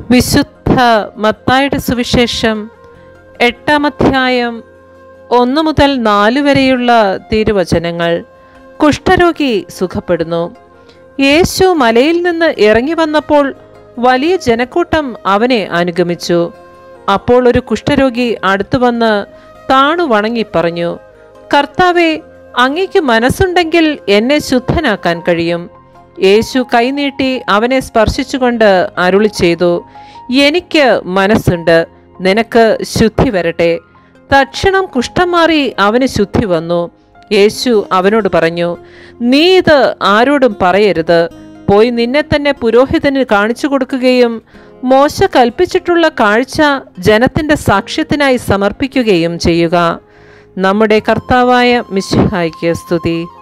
വിശുദ്ധ മത്തായുടെ സുവിശേഷം എട്ടാം അധ്യായം ഒന്ന് മുതൽ നാല് വരെയുള്ള തിരുവചനങ്ങൾ കുഷ്ഠരോഗി സുഖപ്പെടുന്നു യേശു മലയിൽ നിന്ന് ഇറങ്ങി വന്നപ്പോൾ വലിയ ജനക്കൂട്ടം അവനെ അനുഗമിച്ചു അപ്പോൾ ഒരു കുഷ്ഠരോഗി അടുത്തു വന്ന് താണു വണങ്ങി പറഞ്ഞു കർത്താവെ അങ്ങയ്ക്ക് മനസ്സുണ്ടെങ്കിൽ എന്നെ ശുദ്ധനാക്കാൻ കഴിയും യേശു കൈനീട്ടി അവനെ സ്പർശിച്ചുകൊണ്ട് അരുളി ചെയ്തു എനിക്ക് മനസ്സുണ്ട് നിനക്ക് ശുദ്ധി വരട്ടെ തക്ഷണം കുഷ്ഠം മാറി അവന് ശുദ്ധി വന്നു യേശു അവനോട് പറഞ്ഞു നീ ഇത് ആരോടും പറയരുത് പോയി നിന്നെ തന്നെ പുരോഹിതന് കാണിച്ചു കൊടുക്കുകയും മോശ കൽപ്പിച്ചിട്ടുള്ള കാഴ്ച ജനത്തിന്റെ സാക്ഷ്യത്തിനായി സമർപ്പിക്കുകയും ചെയ്യുക നമ്മുടെ കർത്താവായ മിശിഹായ്ക്ക് സ്തുതി